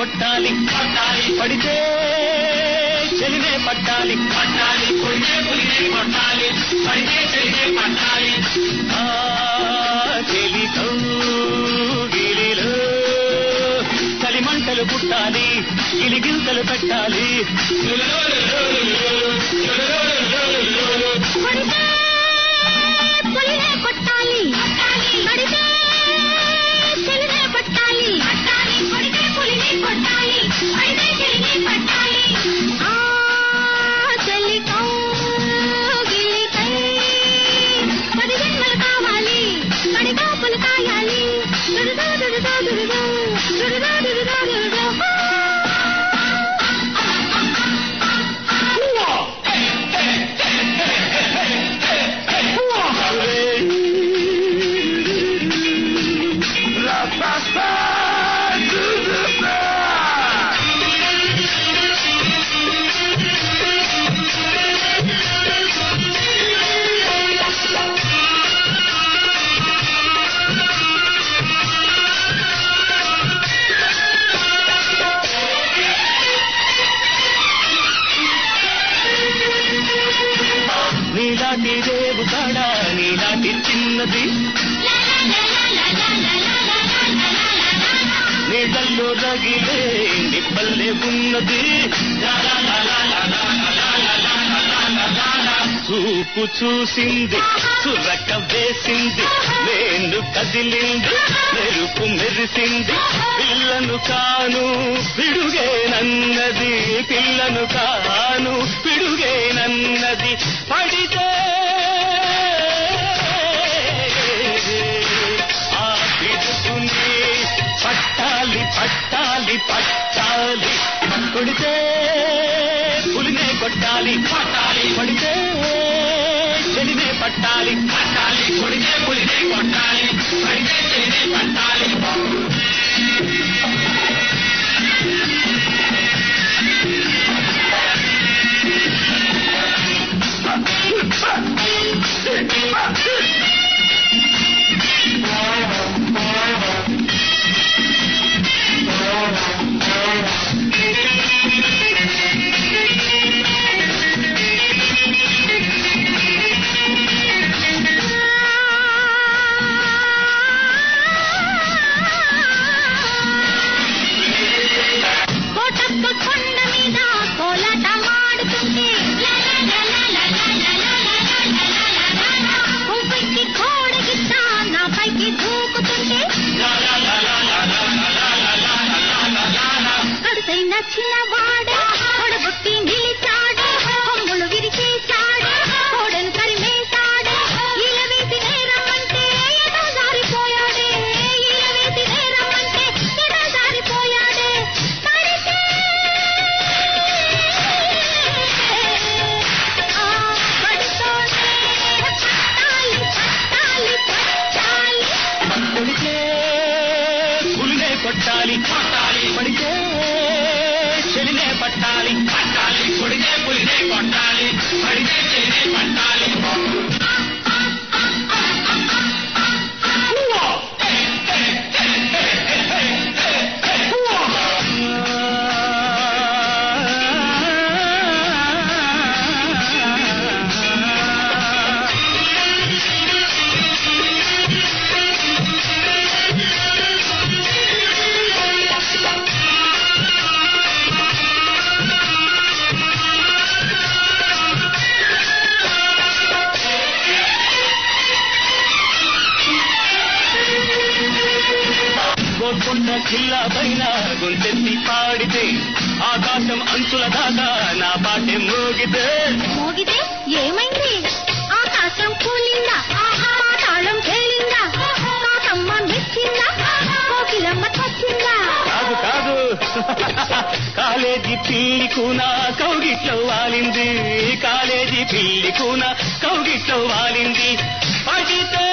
కొట్టాలి కొట్టాలి పడితే చెలినే పట్టాలి పట్టాలి కొడితే పులినే కొట్టాలి పడితే చెలినే పట్టాలి ఆ చెలి గిలిలో చలిమంటలు పుట్టాలి గిలిగింతలు పెట్టాలి కొడితే పులినే కొట్టాలి పడితే చెలినే పట్టాలి కొడితే పులినే కొట్టాలి పడితే చెలినే పట్టాలి ఆ చెల్లి కౌగిలికై పది జన్మలు కావాలి పడి కాపులు కాయాలి దురుదా దురుదా దురుదా దురుదా దురుదా దురుదా నీలాంటి రేవు కాడ నీలాంటి చిన్నది నీళ్ళల్లో రగిలే నిప్పల్లే ఉన్నది చూపు చూసింది చురక వేసింది నేను కదిలింది మెరుపు మెరిసింది పిల్లను కాను పిడుగేనన్నది పిల్లను కాను పిడుగేనన్నది పడితే ఆ పిడుగుని పట్టాలి పట్టాలి పట్టాలి కొడితే పులినే కొట్టాలి పట్టాలి కొడితే చెలినే పట్టాలి పట్టాలి కొడితే పులినే కొట్టాలి పడితే చెలినే పట్టాలి కోటప్ప కొండ మీద కోలాట మాడుతుంటే కుంపెక్కి కోడగిట్ట నా పైకి దూకుతుంటే కడుసైన చిన్నవాడు కొడగొట్టి నిలిచాడు కొమ్ములు విరిచేశాడు కోడను తరిమేశాడు ఇలా వేసి నేరమ్మంటే ఎటో జారిపోయాడే ఇలా వేసి నేరమ్మంటే ఎటో జారిపోయాడే పడితే ఆ పడితోనే పట్టాలి పట్టాలి పట్టాలి కొడితే పులినే కొట్టాలి కొట్టాలి పడితే చెలినే పట్టాలి పట్టాలి కొడితే పులినే కొట్టాలి పడితే చెలినే పట్టాలి గోల్కొండ జిల్లా పైన గొంతెత్తి పాడితే ఆకాశం అంచుల దాకా నా పాటె మోగితే మోగితే ఏమైంది ఆకాశం కూలిందా పాతాళం తేలిందా కాకమ్మ మెచ్చిందా కోకిలమ్మ చచ్చిందా కాదు కాదు కాలేజీ పిల్లి కూన కౌగిట్లో వాలింది కాలేజీ పిల్లి కూన కౌగిట్లో వాలింది పడితే